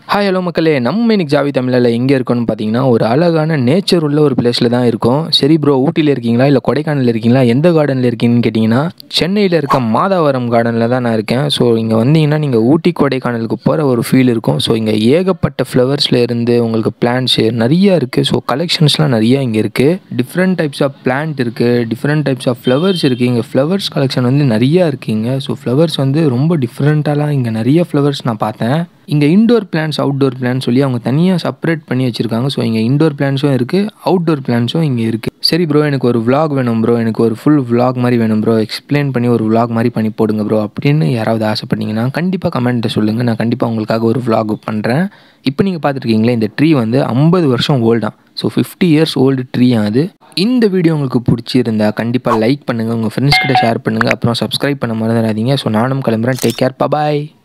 hi hello மக்களே நம்ம இன்னைக்கு ஜாவி தமிழில் எங்கே இருக்கோம்னு பார்த்தீங்கன்னா ஒரு அழகான நேச்சர் உள்ள ஒரு பிளேஸில் தான் இருக்கோம் சரி ப்ரோ ஊட்டியில் இருக்கீங்களா இல்லை கொடைக்கானலில் இருக்கீங்களா எந்த கார்டனில் இருக்கீங்கன்னு கேட்டிங்கன்னா சென்னையில் இருக்க மாதாவரம் கார்டனில் தான் நான் இருக்கேன் ஸோ இங்கே வந்தீங்கன்னா நீங்கள் ஊட்டி கொடைக்கானலுக்கு போகிற ஒரு ஃபீல் இருக்கும் ஸோ இங்கே ஏகப்பட்ட ஃப்ளவர்ஸில் இருந்து உங்களுக்கு பிளான்ட்ஸு நிறைய இருக்குது ஸோ கலெக்ஷன்ஸ்லாம் நிறைய இங்கே இருக்குது டிஃப்ரெண்ட் டைப்ஸ் ஆஃப் பிளான்ட் இருக்குது டிஃப்ரெண்ட் டைப்ஸ் ஆஃப் ஃப்ளவர்ஸ் இருக்குது இங்கே ஃப்ளவர்ஸ் கலெக்ஷன் வந்து நிறையா இருக்குங்க ஸோ ஃப்ளவர்ஸ் வந்து ரொம்ப டிஃப்ரெண்ட்டாலாம் இங்கே நிறைய ஃப்ளவர்ஸ் நான் பார்த்தேன் இங்கே இண்டோர் பிளான்ஸ் அவுட்டோர் பிளான் சொல்லி அவங்க தனியாக செப்பரேட் பண்ணி வச்சுருக்காங்க ஸோ இங்கே இண்டோர் பிளான்ஸும் இருக்குது அவுட்டோர் பிளான்ஸும் இங்கே இருக்குது சரி ப்ரோ எனக்கு ஒரு vlog வேணும் ப்ரோ எனக்கு ஒரு ஃபுல் vlog மாதிரி வேணும் ப்ரோ எக்ஸ்பிளைன் பண்ணி ஒரு vlog மாதிரி பண்ணி போடுங்க ப்ரோ அப்படின்னு யாராவது ஆசைப்பட்டீங்கன்னா கண்டிப்பாக கமெண்ட்டை சொல்லுங்கள் நான் கண்டிப்பாக உங்களுக்காக ஒரு vlog பண்ணுறேன் இப்போ நீங்கள் பார்த்துருக்கீங்களே இந்த ட்ரீ வந்து ஐம்பது வருஷம் ஓல்டாம் so fifty years old tree அது இந்த வீடியோ உங்களுக்கு பிடிச்சிருந்தா கண்டிப்பாக லைக் பண்ணுங்கள் உங்கள் ஃப்ரெண்ட்ஸ் கிட்ட ஷேர் பண்ணுங்கள் அப்புறம் சப்ஸ்கிரைப் பண்ண மறந்துடாதீங்க ஸோ நானும் கிளம்புறேன் டேக் கேர் பபாய்